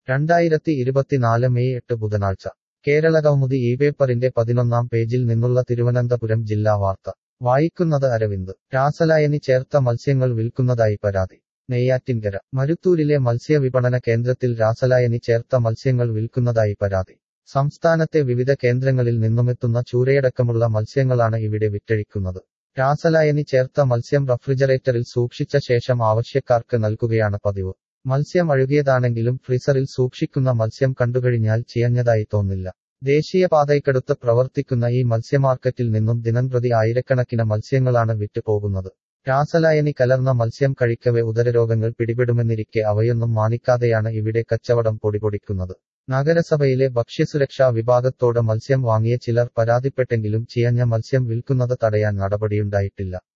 രണ്ടായിരത്തി ഇരുപത്തിനാല് മെയ് എട്ട് ബുധനാഴ്ച കേരളകൗമുദി ഈ പേപ്പറിന്റെ പതിനൊന്നാം പേജിൽ നിന്നുള്ള തിരുവനന്തപുരം ജില്ലാ വാർത്ത വായിക്കുന്നത് അരവിന്ദ് രാസലായനി ചേർത്ത മത്സ്യങ്ങൾ വിൽക്കുന്നതായി പരാതി നെയ്യാറ്റിൻകര മരുത്തൂരിലെ മത്സ്യവിപണന കേന്ദ്രത്തിൽ രാസലായനി ചേർത്ത മത്സ്യങ്ങൾ വിൽക്കുന്നതായി പരാതി സംസ്ഥാനത്തെ വിവിധ കേന്ദ്രങ്ങളിൽ നിന്നുമെത്തുന്ന ചൂരയടക്കമുള്ള മത്സ്യങ്ങളാണ് ഇവിടെ വിറ്റഴിക്കുന്നത് രാസലായനി ചേർത്ത മത്സ്യം റഫ്രിജറേറ്ററിൽ സൂക്ഷിച്ച ശേഷം ആവശ്യക്കാർക്ക് നൽകുകയാണ് പതിവ് മത്സ്യം അഴുകിയതാണെങ്കിലും ഫ്രീസറിൽ സൂക്ഷിക്കുന്ന മത്സ്യം കണ്ടുകഴിഞ്ഞാൽ ചിയഞ്ഞതായി തോന്നില്ല ദേശീയപാതയ്ക്കടുത്ത് പ്രവർത്തിക്കുന്ന ഈ മത്സ്യമാർക്കറ്റിൽ നിന്നും ദിനംപ്രതി ആയിരക്കണക്കിന് മത്സ്യങ്ങളാണ് വിറ്റ് പോകുന്നത് രാസലായനി കലർന്ന മത്സ്യം കഴിക്കവെ ഉദരരോഗങ്ങൾ പിടിപെടുമെന്നിരിക്കെ അവയൊന്നും മാനിക്കാതെയാണ് ഇവിടെ കച്ചവടം പൊടിപൊടിക്കുന്നത് നഗരസഭയിലെ ഭക്ഷ്യസുരക്ഷാ വിഭാഗത്തോട് മത്സ്യം വാങ്ങിയ ചിലർ പരാതിപ്പെട്ടെങ്കിലും ചിയഞ്ഞ മത്സ്യം വിൽക്കുന്നത് തടയാൻ നടപടിയുണ്ടായിട്ടില്ല